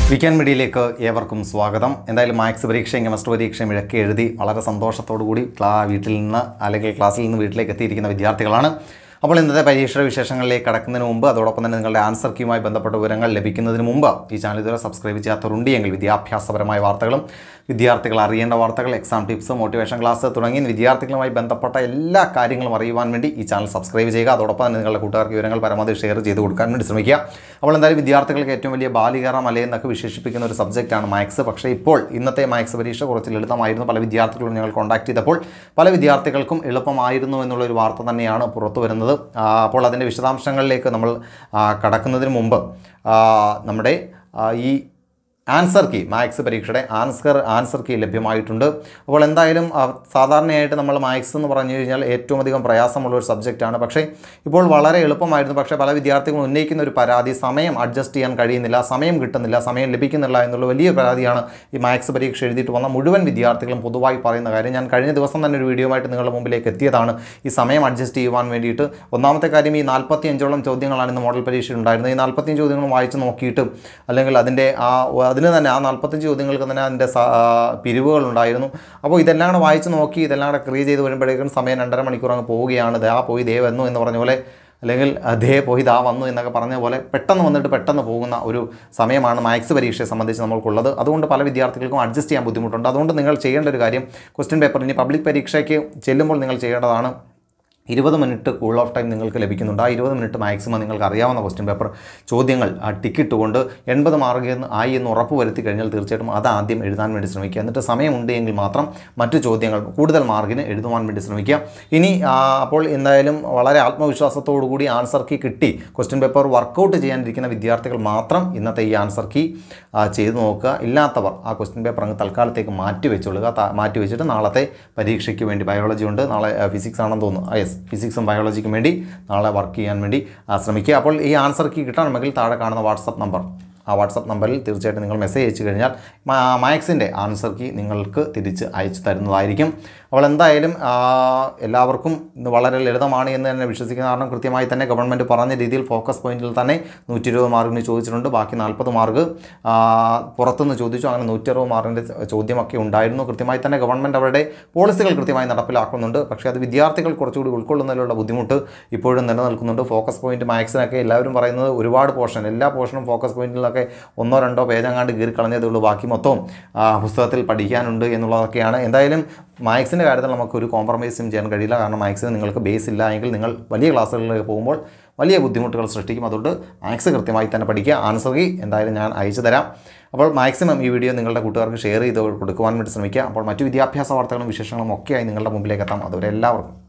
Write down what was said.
weekend മീഡിയയിലേക്ക് ഏവർക്കും സ്വാഗതം എന്തായാലും മാത്സ് പരീക്ഷയും കെമിസ്ട്രി പരീക്ഷയും ഇഴക്കി എഴുതി വളരെ സന്തോഷത്തോടു കൂടി ക്ലാ വീട്ടിൽ നിന്ന് അല്ലെങ്കിൽ ക്ലാസ്സിൽ നിന്ന് വീട്ടിലേക്ക് എത്തിയിരിക്കുന്ന വിദ്യാർത്ഥികളാണ് അപ്പോൾ ഇന്നത്തെ പരീക്ഷയുടെ വിശേഷങ്ങളിലേക്ക് കടക്കുന്നതിന് മുമ്പ് അതോടൊപ്പം തന്നെ നിങ്ങളുടെ ആൻസർ കീയുമായി ബന്ധപ്പെട്ട വിവരങ്ങൾ ലഭിക്കുന്നതിന് മുമ്പ് ഈ ചാനൽ ഇതുവരെ സബ്സ്ക്രൈബ് ചെയ്യാത്തവരുണ്ടെങ്കിൽ വിദ്യാഭ്യാസപരമായ വാർത്തകളും വിദ്യാർത്ഥികൾ അറിയേണ്ട വാർത്തകൾ എക്സാം ടിപ്സ് മോട്ടിവേഷൻ ക്ലാസ് തുടങ്ങി വിദ്യാർത്ഥികളുമായി ബന്ധപ്പെട്ട എല്ലാ കാര്യങ്ങളും അറിയുവാൻ വേണ്ടി ഈ ചാനൽ സബ്സ്ക്രൈബ് ചെയ്യുക അതോടൊപ്പം തന്നെ നിങ്ങളുടെ കൂട്ടുകാർക്ക് വിവരങ്ങൾ പരമാവധി ഷെയർ ചെയ്ത് കൊടുക്കാൻ വേണ്ടി ശ്രമിക്കുക അപ്പോൾ എന്തായാലും വിദ്യാർത്ഥികൾക്ക് ഏറ്റവും വലിയ ബാലികേറ മലയെന്നൊക്കെ വിശേഷിപ്പിക്കുന്ന ഒരു സബ്ജക്റ്റാണ് മാത്സ് പക്ഷേ ഇപ്പോൾ ഇന്നത്തെ മാത്സ് പരീക്ഷ കുറച്ച് ലളിതമായിരുന്നു പല വിദ്യാർത്ഥികളും ഞങ്ങൾ കോൺടാക്ട് ചെയ്തപ്പോൾ പല വിദ്യാർത്ഥികൾക്കും എളുപ്പമായിരുന്നു എന്നുള്ളൊരു വാർത്ത തന്നെയാണ് പുറത്തു വരുന്നത് ആ, അപ്പോൾ അതിൻ്റെ വിശദാംശങ്ങളിലേക്ക് നമ്മൾ ആ, കടക്കുന്നതിന് മുമ്പ് ആ, നമ്മുടെ ആ, ഈ ആൻസർ കീ മാത്സ് പരീക്ഷയുടെ ആൻസർ ആൻസർ കീ ലഭ്യമായിട്ടുണ്ട് അപ്പോൾ എന്തായാലും ആ, സാധാരണയായിട്ട് നമ്മൾ മാത്സ് എന്ന് പറഞ്ഞു കഴിഞ്ഞാൽ ഏറ്റവും അധികം പ്രയാസമുള്ള ഒരു സബ്ജക്റ്റാണ് പക്ഷേ ഇപ്പോൾ വളരെ എളുപ്പമായിരുന്നു പക്ഷേ പല വിദ്യാർത്ഥികളും ഉന്നയിക്കുന്ന ഒരു പരാതി സമയം അഡ്ജസ്റ്റ് ചെയ്യാൻ കഴിയുന്നില്ല സമയം കിട്ടുന്നില്ല സമയം ലഭിക്കുന്നില്ല എന്നുള്ള വലിയ പരാതിയാണ് ഈ മാത്സ് പരീക്ഷ എഴുതിയിട്ട് വന്ന മുഴുവൻ വിദ്യാർത്ഥികളും പൊതുവായി പറയുന്ന കാര്യം ഞാൻ കഴിഞ്ഞ ദിവസം തന്നെ ഒരു വീഡിയോ ആയിട്ട് നിങ്ങളുടെ മുമ്പിലേക്ക് എത്തിയതാണ് ഈ സമയം അഡ്ജസ്റ്റ് ചെയ്യുവാൻ വേണ്ടിയിട്ട് ഒന്നാമത്തെ കാര്യം ഈ നാൽപ്പത്തി അഞ്ചോളം ചോദ്യങ്ങളാണ് ഇന്ന് മോഡൽ പരീക്ഷയിൽ ഉണ്ടായിരുന്നത് ഈ നാൽപ്പത്തിയഞ്ച് ചോദ്യങ്ങളും വായിച്ച് നോക്കിയിട്ട് അല്ലെങ്കിൽ അതിൻ്റെ ആ അതിന് തന്നെ ആ നാൽപ്പത്തഞ്ച് ചോദ്യങ്ങൾക്ക് തന്നെ അതിൻ്റെ സ- ആ, പിരിവുകൾ ഉണ്ടായിരുന്നു അപ്പോൾ ഇതെല്ലാം കൂടെ വായിച്ച് നോക്കി ഇതെല്ലാം കൂടെ ക്രിയ ചെയ്ത് വരുമ്പോഴേക്കും സമയം രണ്ടര മണിക്കൂർ അങ്ങ് പോവുകയാണ് ദാ പോയി ദേ വന്നു എന്ന് പറഞ്ഞ പോലെ അല്ലെങ്കിൽ ദേ പോയി ദാ വന്നു എന്നൊക്കെ പറഞ്ഞ പോലെ പെട്ടെന്ന് വന്നിട്ട് പെട്ടെന്ന് പോകുന്ന ഒരു സമയമാണ് മാത്സ് പരീക്ഷയെ സംബന്ധിച്ച് നമ്മൾക്കുള്ളത് അതുകൊണ്ട് പല വിദ്യാർത്ഥികൾക്കും അഡ്ജസ്റ്റ് ചെയ്യാൻ ബുദ്ധിമുട്ടുണ്ട് അതുകൊണ്ട് നിങ്ങൾ ചെയ്യേണ്ട ഒരു കാര്യം ക്വസ്റ്റ്യൻ പേപ്പർ ഇനി പബ്ലിക് പരീക്ഷയ്ക്ക് ചെല്ലുമ്പോൾ നിങ്ങൾ ചെയ്യേണ്ടതാണ് ഇരുപത് മിനിറ്റ് കൂൾ ഓഫ് ടൈം നിങ്ങൾക്ക് ലഭിക്കുന്നുണ്ട് ആ ഇരുപത് മിനിറ്റ് മാക്സിമം നിങ്ങൾക്ക് അറിയാവുന്ന ക്വസ്റ്റ്യൻ പേപ്പർ ചോദ്യങ്ങൾ ആ ടിക്കറ്റ് കൊണ്ട് എൺപത് മാർക്ക് എന്ന് ആയി എന്ന് ഉറപ്പ് വരുത്തി കഴിഞ്ഞാൽ തീർച്ചയായിട്ടും അത് ആദ്യം എഴുതാൻ വേണ്ടി ശ്രമിക്കുക എന്നിട്ട് സമയമുണ്ട് എങ്കിൽ മാത്രം മറ്റു ചോദ്യങ്ങൾ കൂടുതൽ മാർക്കിന് എഴുതുവാൻ വേണ്ടി ശ്രമിക്കുക ഇനി ആ, അപ്പോൾ എന്തായാലും വളരെ ആത്മവിശ്വാസത്തോടു കൂടി ആൻസർ കീ കിട്ടി ക്വസ്റ്റ്യൻ പേപ്പർ വർക്കൗട്ട് ചെയ്യാനിരിക്കുന്ന വിദ്യാർത്ഥികൾ മാത്രം ഇന്നത്തെ ഈ ആൻസർ കീ ആ, ചെയ്ത് നോക്കുക ഇല്ലാത്തവർ ആ ക്വസ്റ്റ്യൻ പേപ്പർ അങ്ങ് തൽക്കാലത്തേക്ക് മാറ്റി വെച്ചോളുക ത- മാറ്റി വെച്ചിട്ട് നാളത്തെ പരീക്ഷയ്ക്ക് വേണ്ടി ബയോളജി ഉണ്ട് നാളെ ഫിസിക്സ് ആണെന്ന് തോന്നുന്നു യെസ് ഫിസിക്സും ബയോളജിക്കും വേണ്ടി നാളെ വർക്ക് ചെയ്യാൻ വേണ്ടി ആ, ശ്രമിക്കുക അപ്പോൾ ഈ ആൻസർ കീ കിട്ടണമെങ്കിൽ താഴെ കാണുന്ന വാട്സപ്പ് നമ്പർ ആ വാട്സപ്പ് നമ്പറിൽ തീർച്ചയായിട്ടും നിങ്ങൾ മെസ്സേജ് അയച്ചു കഴിഞ്ഞാൽ മാത്സിൻ്റെ ആൻസർ കീ നിങ്ങൾക്ക് തിരിച്ച് അയച്ചു തരുന്നതായിരിക്കും അപ്പോൾ എന്തായാലും ആ, എല്ലാവർക്കും ഇത് വളരെ ലളിതമാണ് എന്ന് തന്നെ വിശ്വസിക്കുന്ന കാരണം കൃത്യമായി തന്നെ ഗവൺമെൻറ് പറഞ്ഞ രീതിയിൽ ഫോക്കസ് പോയിന്റിൽ തന്നെ നൂറ്റി ഇരുപത് മാർക്കിന് ചോദിച്ചിട്ടുണ്ട് ബാക്കി നാൽപ്പത് മാർക്ക് പുറത്തുനിന്ന് ചോദിച്ചു അങ്ങനെ നൂറ്റി അറുപത് മാർക്കിൻ്റെ ചോദ്യമൊക്കെ ഉണ്ടായിരുന്നു കൃത്യമായി തന്നെ ഗവൺമെൻറ് അവരുടെ പോളിസികൾ കൃത്യമായി നടപ്പിലാക്കുന്നുണ്ട് പക്ഷേ അത് വിദ്യാർത്ഥികൾ കുറച്ചുകൂടി ഉൾക്കൊള്ളുന്നതിലുള്ള ബുദ്ധിമുട്ട് ഇപ്പോഴും നിലനിൽക്കുന്നുണ്ട് ഫോക്കസ് പോയിന്റ് മാത്സിനൊക്കെ എല്ലാവരും പറയുന്നത് ഒരുപാട് പോർഷൻ എല്ലാ പോർഷനും ഫോക്കസ് പോയിന്റിലൊക്കെ ഒന്നോ രണ്ടോ പേജങ്ങാണ്ട് കീറി കളഞ്ഞതേ ഉള്ളൂ ബാക്കി മൊത്തവും ആ, പുസ്തകത്തിൽ പഠിക്കാനുണ്ട് എന്നുള്ളതൊക്കെയാണ് എന്തായാലും മാത്സിൻ്റെ കാര്യത്തിൽ നമുക്ക് ഒരു കോംപ്രമൈസും ചെയ്യാൻ കഴിയില്ല കാരണം മാത്സിന് നിങ്ങൾക്ക് ബേസ് ഇല്ല എങ്കിൽ നിങ്ങൾ വലിയ ക്ലാസ്സുകളിലേക്ക് പോകുമ്പോൾ വലിയ ബുദ്ധിമുട്ടുകൾ സൃഷ്ടിക്കും അതുകൊണ്ട് മാത്സ് കൃത്യമായി തന്നെ പഠിക്കുക ആൻസർ കീ എന്തായാലും ഞാൻ അയച്ചു തരാം അപ്പോൾ മാക്സിമം ഈ വീഡിയോ നിങ്ങളുടെ കൂട്ടുകാർക്ക് ഷെയർ ചെയ്ത് കൊടുക്കുവാൻ വേണ്ടി ശ്രമിക്കുക അപ്പോൾ മറ്റു വിദ്യാഭ്യാസ വാർത്തകളും വിശേഷങ്ങളും ഒക്കെയായി നിങ്ങളുടെ മുമ്പിലേക്ക് എത്താം അതുവരെ എല്ലാവർക്കും